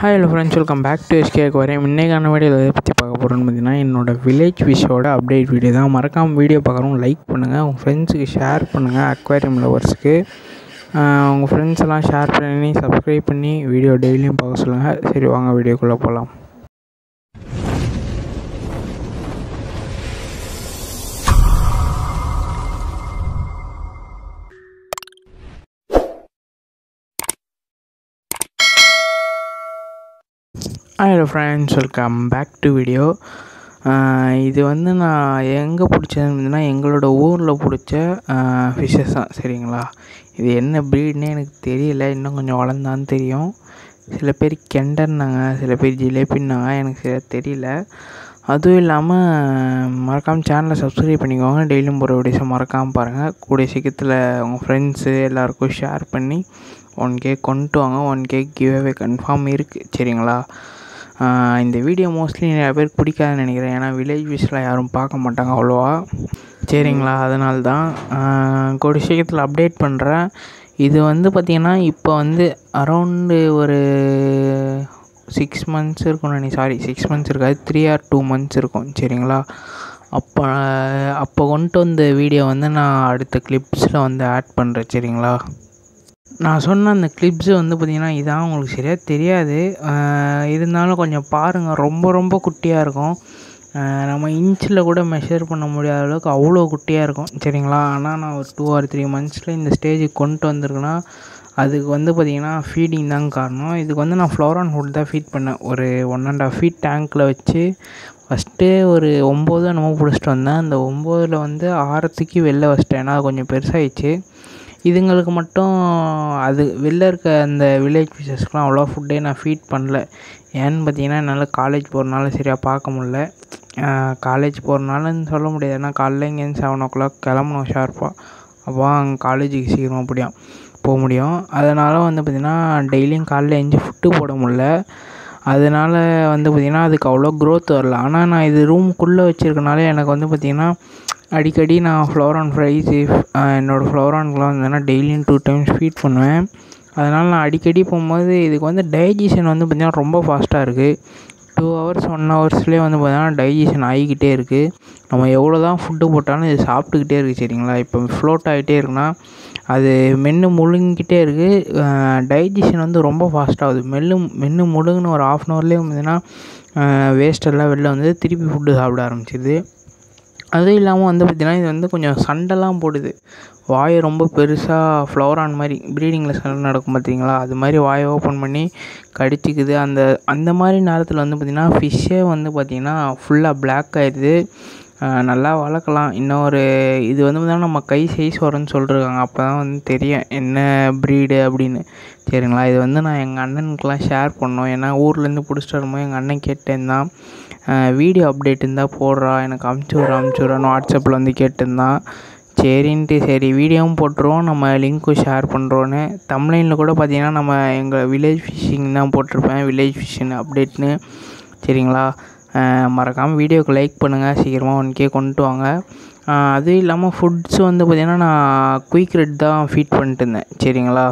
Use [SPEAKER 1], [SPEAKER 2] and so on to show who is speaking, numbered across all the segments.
[SPEAKER 1] hi hello friends welcome back to எஸ்கேக்கு வரேன் இன்றைக்கான வீடியோ எதை பற்றி பார்க்க போகிறோன்னு பார்த்தீங்கன்னா என்னோடய வில்லேஜ் விஷோட அப்டேட் வீடியோ தான் மறக்காமல் வீடியோ பார்க்குறவங்க லைக் பண்ணுங்கள் உங்கள் ஃப்ரெண்ட்ஸுக்கு ஷேர் பண்ணுங்கள் அக்வாரியம் லவர்ஸ்க்கு உங்கள் ஃப்ரெண்ட்ஸ் எல்லாம் ஷேர் பண்ணி சப்ஸ்கிரைப் பண்ணி வீடியோ டெய்லியும் பார்க்க சொல்லுங்கள் சரி வாங்க வீடியோக்குள்ளே போகலாம் hello friends welcome back to video இது வந்து நான் எங்கே பிடிச்சதுன்னா எங்களோட ஊரில் பிடிச்ச ஃபிஷ்ஷஸ் தான் சரிங்களா இது என்ன ப்ரீட்னே எனக்கு தெரியல இன்னும் கொஞ்சம் வளர்ந்தான்னு தெரியும் சில பேர் கெண்டர்னாங்க சில பேர் ஜிலேபின்னாங்க எனக்கு சரியாக தெரியல அதுவும் இல்லாமல் மறக்காமல் சேனலை சப்ஸ்கிரைப் பண்ணிக்கோங்க டெய்லியும் போகிற வீடியோஸை மறக்காமல் பாருங்கள் கூடிய சீக்கிரத்தில் உங்கள் ஃப்ரெண்ட்ஸு எல்லாருக்கும் ஷேர் பண்ணி ஒன் கேக் கொண்டு வாங்க ஒன் கேக் கிவ்அவே கன்ஃபார்ம் இருக்குது சரிங்களா இந்த வீடியோ மோஸ்ட்லி நிறைய பேருக்கு பிடிக்காதுன்னு நினைக்கிறேன் ஏன்னா வில்லேஜ் விஷயம் யாரும் பார்க்க மாட்டாங்க அவ்வளோவா சரிங்களா அதனால தான் கூடிய சீக்கிரத்தில் அப்டேட் பண்ணுறேன் இது வந்து பார்த்திங்கன்னா இப்போ வந்து அரௌண்டு ஒரு சிக்ஸ் மந்த்ஸ் இருக்கும் நினை சாரி சிக்ஸ் மந்த்ஸ் இருக்காது த்ரீ ஆர் டூ மந்த்ஸ் இருக்கும் சரிங்களா அப்போ அப்போ கொண்டு வந்த வீடியோ வந்து நான் அடுத்த கிளிப்ஸில் வந்து ஆட் பண்ணுறேன் சரிங்களா நான் சொன்ன அந்த கிளிப்ஸு வந்து பார்த்திங்கன்னா இதான் உங்களுக்கு சரியாக தெரியாது இருந்தாலும் கொஞ்சம் பாருங்கள் ரொம்ப ரொம்ப குட்டியாக இருக்கும் நம்ம இன்ச்சில் கூட மெஷர் பண்ண முடியாத அளவுக்கு அவ்வளோ குட்டியாக இருக்கும் சரிங்களா ஆனால் நான் ஒரு டூ ஆர் த்ரீ மந்த்ஸில் இந்த ஸ்டேஜுக்கு கொண்டு வந்திருக்கேன்னா அதுக்கு வந்து பார்த்திங்கன்னா ஃபீடிங் தான் காரணம் இதுக்கு வந்து நான் ஃப்ளோரான் ஃபுட் தான் ஃபீட் பண்ணேன் ஒரு ஒன் அண்ட் ஆஃப் ஃபீட் டேங்க்கில் வச்சு ஃபஸ்ட்டு ஒரு ஒம்பது என்னமோ பிடிச்சிட்டு வந்தேன் அந்த ஒம்போதில் வந்து ஆறத்துக்கு வெளில வச்சிட்டேன் ஏன்னா அது கொஞ்சம் பெருசாகிடுச்சு இதுங்களுக்கு மட்டும் அது வெளில இருக்க அந்த வில்லேஜ் ஃபிஷஸ்க்கெலாம் அவ்வளோ ஃபுட்டே நான் ஃபீட் பண்ணல ஏன்னு பார்த்தீங்கன்னா என்னால் காலேஜ் போகிறனால சரியாக பார்க்க முடில காலேஜ் போகிறனாலன்னு சொல்ல முடியாது ஏன்னா காலைல இங்கேருந்து செவன் ஓ கிளாக் கிளம்பணும் ஷார்ப்பாக அப்போ அங்கே காலேஜுக்கு சீக்கிரமாக முடியும் போக முடியும் அதனால் வந்து பார்த்திங்கன்னா டெய்லியும் காலைல எஞ்சி ஃபுட்டு போட முடில அதனால் வந்து பார்த்திங்கன்னா அதுக்கு அவ்வளோ க்ரோத் வரல ஆனால் நான் இது ரூம்குள்ளே வச்சுருக்கனால எனக்கு வந்து பார்த்திங்கன்னா அடிக்கடி நான் ஃப்ளோரான் ஃப்ரைஸு என்னோடய ஃப்ளோரான்கெலாம் வந்தேன்னா டெய்லியும் டூ டைம்ஸ் ஃபீட் பண்ணுவேன் அதனால் நான் அடிக்கடி போகும்போது இதுக்கு வந்து டைஜஷன் வந்து பார்த்திங்கன்னா ரொம்ப ஃபாஸ்ட்டாக இருக்குது டூ ஹவர்ஸ் ஒன் ஹவர்ஸ்லேயே வந்து பார்த்திங்கன்னா டைஜஷன் ஆகிக்கிட்டே இருக்குது நம்ம எவ்வளோ தான் ஃபுட்டு போட்டாலும் இது சாப்பிட்டுக்கிட்டே இருக்குது சரிங்களா இப்போ ஃப்ளோட் ஆகிட்டே இருக்குன்னா அது மென்று முழுங்கிக்கிட்டே இருக்குது டைஜஷன் வந்து ரொம்ப ஃபாஸ்ட்டாகுது மெல்லு மென்று முழுங்குன்னு ஒரு ஆஃப் அன் ஹவர்லேயே பார்த்திங்கன்னா வேஸ்டெல்லாம் வெளில வந்து திருப்பி ஃபுட்டு சாப்பிட ஆரம்பிச்சிது அதுவும் இல்லாமல் வந்து பார்த்திங்கன்னா இது வந்து கொஞ்சம் சண்டைலாம் போடுது வாயை ரொம்ப பெருசாக ஃப்ளோரான் மாதிரி ப்ரீடிங்கில் சண்டை நடக்கும் பார்த்தீங்களா அது மாதிரி வாயை ஓப்பன் பண்ணி கடிச்சிக்குது அந்த அந்த மாதிரி நேரத்தில் வந்து பார்த்திங்கன்னா ஃபிஷ்ஷே வந்து பார்த்திங்கன்னா ஃபுல்லாக பிளாக் ஆயிடுது நல்லா வளர்க்கலாம் இன்னும் ஒரு இது வந்து பார்த்திங்கன்னா நம்ம கை சைஸ் வரும்னு சொல்லிருக்காங்க அப்போ தான் வந்து தெரியும் என்ன ப்ரீடு அப்படின்னு சரிங்களா இது வந்து நான் எங்கள் அண்ணனுக்கெலாம் ஷேர் பண்ணோம் ஏன்னா ஊர்லேருந்து பிடிச்சிட்டு வரும்போது எங்கள் அண்ணன் கேட்டேன்தான் வீடியோ அப்டேட் இருந்தால் போடுறா எனக்கு அமுச்சு விட்றா அமுச்சு விட்றான்னு வாட்ஸ்அப்பில் வந்து கேட்டிருந்தான் சரின்ட்டு சரி வீடியோவும் போட்டுருவோம் நம்ம லிங்க்கும் ஷேர் பண்ணுறோன்னு தமிழ்லைனில் கூட பார்த்திங்கன்னா நம்ம எங்கள் வில்லேஜ் ஃபிஷ்ஷிங் தான் போட்டிருப்பேன் வில்லேஜ் ஃபிஷ்ஷிங் அப்டேட்னு சரிங்களா மறக்காமல் வீடியோக்கு லைக் பண்ணுங்கள் சீக்கிரமாக ஒன் கே கொண்டு வாங்க அதுவும் இல்லாமல் ஃபுட்ஸ் வந்து பார்த்திங்கன்னா நான் குயிக் ரெட் தான் ஃபீட் பண்ணிட்டு இருந்தேன் சரிங்களா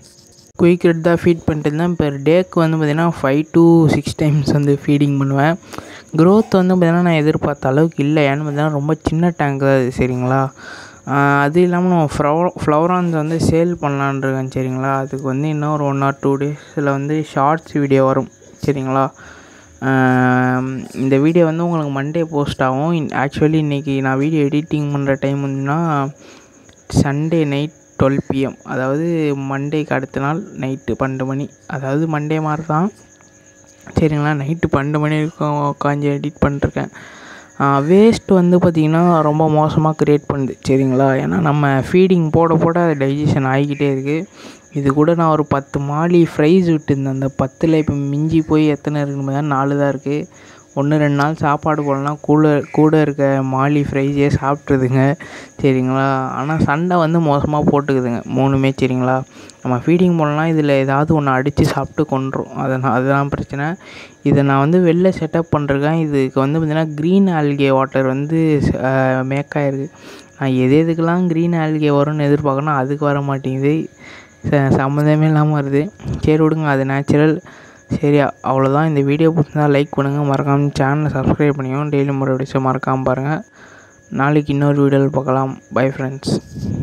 [SPEAKER 1] குயிக் ரெட் தான் ஃபீட் பண்ணிட்டு இருந்தேன் பெர் டேக்கு வந்து பார்த்திங்கன்னா ஃபைவ் டு சிக்ஸ் டைம்ஸ் வந்து ஃபீடிங் பண்ணுவேன் க்ரோத் வந்து பார்த்திங்கன்னா நான் எதிர்பார்த்த அளவுக்கு இல்லை ஏன்னு பார்த்தீங்கன்னா ரொம்ப சின்ன டேங்க் தான் அது சரிங்களா அது இல்லாமல் நம்ம ஃப்ளவ ஃப்ளவரான்ஸ் வந்து சேல் பண்ணலான்ருக்கேன் சரிங்களா அதுக்கு வந்து இன்னும் ஒரு ஒன் ஆர் டூ டேஸில் வந்து ஷார்ட்ஸ் வீடியோ வரும் சரிங்களா இந்த வீடியோ வந்து உங்களுக்கு மண்டே போஸ்ட் ஆகும் ஆக்சுவலி இன்றைக்கி நான் வீடியோ எடிட்டிங் பண்ணுற டைம் வந்துன்னா சண்டே நைட் டுவெல் பிஎம் அதாவது மண்டேக்கு அடுத்த நாள் நைட்டு பன்னெண்டு மணி அதாவது மண்டே மாதிரி தான் சரிங்களா நைட்டு பன்னெண்டு மணி வரைக்கும் உட்காந்து எடிட் பண்ணிருக்கேன் வேஸ்ட் வந்து பார்த்திங்கன்னா ரொம்ப மோசமாக க்ரியேட் பண்ணுது சரிங்களா ஏன்னா நம்ம ஃபீடிங் போட போட அது டைஜஷன் ஆகிக்கிட்டே இருக்குது இது கூட நான் ஒரு பத்து மாலி ஃப்ரைஸ் விட்டுருந்தேன் அந்த பத்தில் இப்போ மிஞ்சி போய் எத்தனை இருக்குன்னு நாலு தான் இருக்குது ஒன்று ரெண்டு நாள் சாப்பாடு போடலாம் கூட கூட இருக்க மாலி ஃப்ரைஸே சாப்பிட்ருதுங்க சரிங்களா ஆனால் சண்டை வந்து மோசமாக போட்டுக்குதுங்க மூணுமே சரிங்களா நம்ம ஃபீடிங் போடலாம் இதில் ஏதாவது ஒன்று அடித்து சாப்பிட்டு கொண்டுரும் அதனால் அதுதான் பிரச்சனை இதை நான் வந்து வெளில செட்டப் பண்ணுறேன் இதுக்கு வந்து பார்த்திங்கன்னா க்ரீன் ஆல்கே வாட்டர் வந்து மேக் ஆகிருக்கு நான் எது எதுக்கெல்லாம் க்ரீன் ஆல்கே வரும்னு எதிர்பார்க்கணும் அதுக்கு வர மாட்டேங்குது சம்மந்தமே இல்லாமல் வருது சரி விடுங்க அது நேச்சுரல் சரி அவ்வளோதான் இந்த வீடியோ பிடிச்சிருந்தா லைக் பண்ணுங்கள் மறக்காமல் சேனலை சப்ஸ்கிரைப் பண்ணிக்கோங்க டெய்லி முறை வீடியோஸை மறக்காமல் பாருங்கள் நாளைக்கு இன்னொரு வீடியோவில் பார்க்கலாம் பை ஃப்ரெண்ட்ஸ்